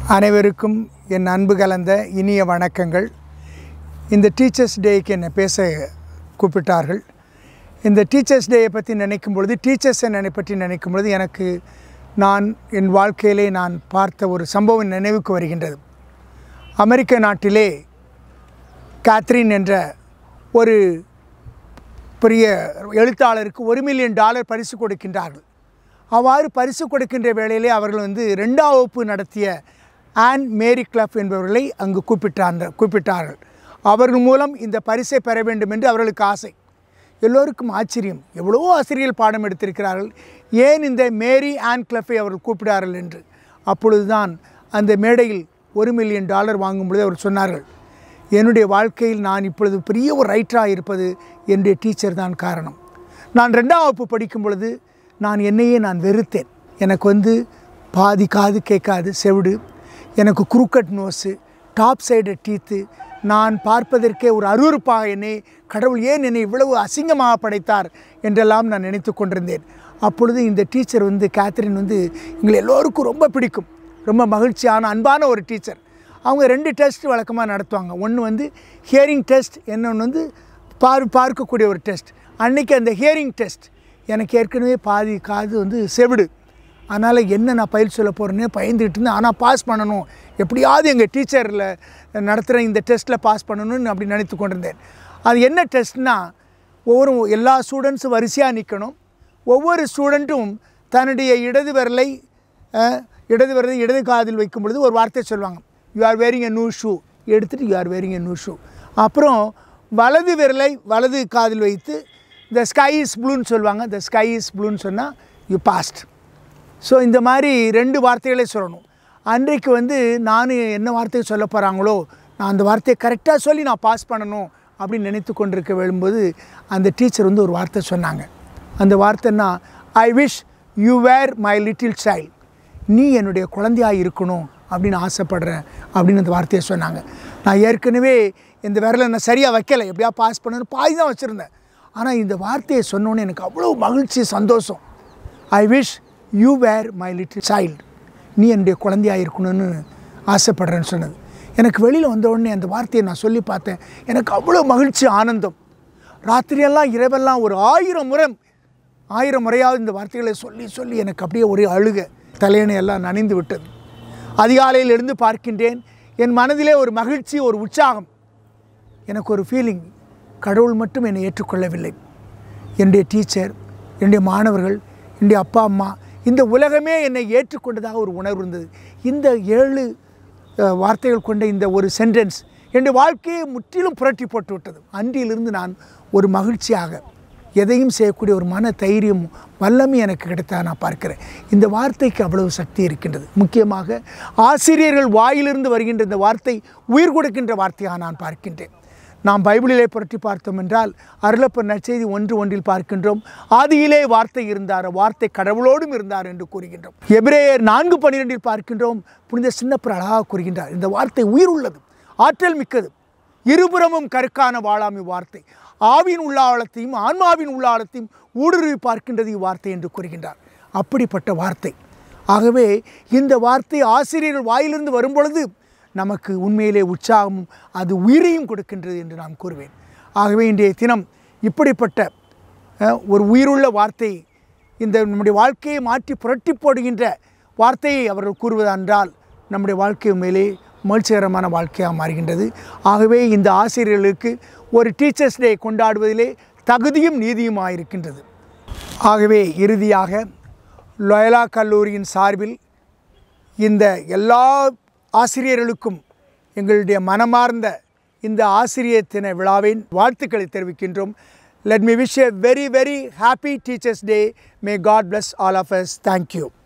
அனைவருக்கும் என் அன்பு கலந்த இனிய வணக்கங்கள் இந்த டீச்சர்ஸ் டேக்கு என்னை பேச கூப்பிட்டார்கள் இந்த டீச்சர்ஸ் டேயை பற்றி நினைக்கும் பொழுது டீச்சர்ஸ் என்னை பற்றி நினைக்கும் பொழுது எனக்கு நான் என் வாழ்க்கையிலே நான் பார்த்த ஒரு சம்பவம் நினைவுக்கு வருகின்றது அமெரிக்க நாட்டிலே கேத்ரின் என்ற ஒரு பெரிய எழுத்தாளருக்கு ஒரு மில்லியன் டாலர் பரிசு கொடுக்கின்றார்கள் அவ்வாறு பரிசு கொடுக்கின்ற வேளையிலே அவர்கள் வந்து ரெண்டாம் வகுப்பு நடத்திய ஆன் மேரி கிளப் என்பவர்களை அங்கு கூப்பிட்டாங்க கூப்பிட்டார்கள் அவர்கள் மூலம் இந்த பரிசை பெற வேண்டும் என்று அவர்களுக்கு ஆசை எல்லோருக்கும் ஆச்சரியம் எவ்வளவோ ஆசிரியர்கள் பாடம் எடுத்திருக்கிறார்கள் ஏன் இந்த மேரி ஆன் கிளப்பை அவர்கள் கூப்பிடார்கள் என்று அப்பொழுதுதான் அந்த மேடையில் ஒரு மில்லியன் டாலர் வாங்கும் பொழுது அவர் சொன்னார்கள் என்னுடைய வாழ்க்கையில் நான் இப்பொழுது பெரிய ஒரு ரைட்டராக இருப்பது என்னுடைய டீச்சர் தான் காரணம் நான் ரெண்டாம் வகுப்பு படிக்கும் பொழுது நான் என்னையே நான் வெறுத்தேன் எனக்கு வந்து பாதி காது கேட்காது செவிடு எனக்கு குறுக்கட் நோஸு டாப் சைடு டீத்து நான் பார்ப்பதற்கே ஒரு அருவருப்பாக என்னை கடவுள் ஏன் என்னை இவ்வளவு அசிங்கமாக படைத்தார் என்றெல்லாம் நான் நினைத்து கொண்டிருந்தேன் அப்பொழுது இந்த டீச்சர் வந்து கேத்ரின் வந்து எங்களை எல்லோருக்கும் ரொம்ப பிடிக்கும் ரொம்ப மகிழ்ச்சியான அன்பான ஒரு டீச்சர் அவங்க ரெண்டு டெஸ்ட் வழக்கமாக நடத்துவாங்க ஒன்று வந்து ஹியரிங் டெஸ்ட் இன்னொன்று வந்து பார் பார்க்கக்கூடிய ஒரு டெஸ்ட் அன்றைக்கி அந்த ஹியரிங் டெஸ்ட் எனக்கு ஏற்கனவே பாதி காது வந்து செவிடு அதனால் என்ன நான் பயில் சொல்ல போகிறேன்னே பயந்துக்கிட்டு இருந்தேன் ஆனால் பாஸ் பண்ணணும் எப்படியாவது எங்கள் டீச்சரில் நடத்துகிற இந்த டெஸ்ட்டில் பாஸ் பண்ணணும்னு அப்படி நினைத்து கொண்டிருந்தேன் அது என்ன டெஸ்ட்னால் ஒவ்வொரு எல்லா ஸ்டூடெண்ட்ஸும் வரிசையாக நிற்கணும் ஒவ்வொரு ஸ்டூடெண்ட்டும் தன்னுடைய இடது விரலை அஹ், இடது விரலை இடது காதில் வைக்கும் பொழுது ஒரு வார்த்தை சொல்லுவாங்க you are wearing a new shoe எடுத்துகிட்டு you are wearing a new shoe அப்புறம் வலது விரலை வலது காதில் வைத்து த ஸ்கை இஸ் ப்ளூன்னு சொல்லுவாங்க த ஸ்கை இஸ் ப்ளூன்னு சொன்னால் யூ பாஸ்ட் ஸோ இந்த மாதிரி ரெண்டு வார்த்தைகளே சொல்லணும் அன்றைக்கு வந்து நான் என்ன வார்த்தையை சொல்ல போகிறாங்களோ நான் அந்த வார்த்தையை கரெக்டாக சொல்லி நான் பாஸ் பண்ணணும் அப்படின்னு நினைத்து கொண்டிருக்க விழும்போது அந்த டீச்சர் வந்து ஒரு வார்த்தை சொன்னாங்க அந்த வார்த்தைன்னா I wish you were my little child நீ என்னுடைய குழந்தையாக இருக்கணும் அப்படின்னு ஆசைப்படுறேன் அப்படின்னு அந்த வார்த்தையை சொன்னாங்க நான் ஏற்கனவே இந்த விரலை நான் சரியாக வைக்கலை எப்படியா பாஸ் பண்ணணும் பாதி தான் வச்சுருந்தேன் ஆனால் இந்த வார்த்தையை சொன்னோன்னே எனக்கு அவ்வளோ மகிழ்ச்சி சந்தோஷம் I wish you were my little child நீ என்னுடைய குழந்தையாக இருக்கணும்னு ஆசைப்படுறேன்னு சொன்னது எனக்கு வெளியில் வந்த உடனே அந்த வார்த்தையை நான் சொல்லி பார்த்தேன் எனக்கு அவ்வளோ மகிழ்ச்சி ஆனந்தம் ராத்திரியெல்லாம் இரவெல்லாம் ஒரு ஆயிரம் முறை ஆயிரம் முறையாவது இந்த வார்த்தைகளை சொல்லி சொல்லி எனக்கு அப்படியே ஒரே அழுக தலையணை எல்லாம் நனைந்து விட்டது அதிகாலையில் எழுந்து பார்க்கின்றேன் என் மனதிலே ஒரு மகிழ்ச்சி ஒரு உற்சாகம் எனக்கு ஒரு ஃபீலிங் கடவுள் மட்டும் என்னை ஏற்றுக்கொள்ளவில்லை என்னுடைய டீச்சர் என்னுடைய மாணவர்கள் என்னுடைய அப்பா அம்மா இந்த உலகமே என்னை ஏற்றுக்கொண்டதாக ஒரு உணர்வு இருந்தது இந்த ஏழு அஹ், வார்த்தைகள் கொண்ட இந்த ஒரு சென்டென்ஸ் என்னுடைய வாழ்க்கையை முற்றிலும் புரட்டி போட்டு விட்டது அன்றியிலிருந்து நான் ஒரு மகிழ்ச்சியாக எதையும் செய்யக்கூடிய ஒரு மன தைரியம் வல்லமை எனக்கு கிடைத்தா நான் பார்க்கிறேன் இந்த வார்த்தைக்கு அவ்வளவு சக்தி இருக்கின்றது முக்கியமாக ஆசிரியர்கள் வாயிலிருந்து வருகின்ற இந்த வார்த்தை உயிர் கொடுக்கின்ற வார்த்தையாக நான் பார்க்கின்றேன் நாம் பைபிளிலே புரட்டி பார்த்தோம் என்றால் அருளப்பர் நற்செய்தி ஒன்று ஒன்றில் பார்க்கின்றோம் ஆதியிலே வார்த்தை இருந்தார் வார்த்தை கடவுளோடும் இருந்தார் என்று கூறுகின்றோம் எபிரேயர் நான்கு பன்னிரெண்டில் பார்க்கின்றோம் புனித சின்னப்பர் அழகாக கூறுகின்றார் இந்த வார்த்தை உயிர் உள்ளது ஆற்றல் மிக்கது இருபுறமும் கருக்கான வாழாமை வார்த்தை ஆவின் உள்ளாழத்தையும் ஆன்மாவின் உள்ளாழத்தையும் ஊடுருவி பார்க்கின்றது இவ்வார்த்தை என்று கூறுகின்றார் அப்படிப்பட்ட வார்த்தை ஆகவே இந்த வார்த்தை ஆசிரியர்கள் வாயிலிருந்து வரும்பொழுது நமக்கு உண்மையிலே உற்சாகமும் அது உயிரையும் கொடுக்கின்றது என்று நான் கூறுவேன் ஆகவே இன்றைய தினம் இப்படிப்பட்ட அஹ், ஒரு உயிருள்ள வார்த்தை இந்த நம்முடைய வாழ்க்கையை மாற்றி புரட்டி போடுகின்ற வார்த்தையை அவர்கள் கூறுவதென்றால் நம்முடைய வாழ்க்கை உண்மையிலே மகிழ்ச்சிகரமான வாழ்க்கையாக மாறுகின்றது ஆகவே இந்த ஆசிரியர்களுக்கு ஒரு டீச்சர்ஸ் டே கொண்டாடுவதிலே தகுதியும் நீதியுமாக இருக்கின்றது ஆகவே இறுதியாக லொயலா கல்லூரியின் சார்பில் இந்த எல்லா ஆசிரியர்களுக்கும் எங்களுடைய மனமார்ந்த இந்த ஆசிரியர் தின விழாவின் வாழ்த்துக்களை தெரிவிக்கின்றோம் let me wish a very very happy teachers day may God bless all of us thank you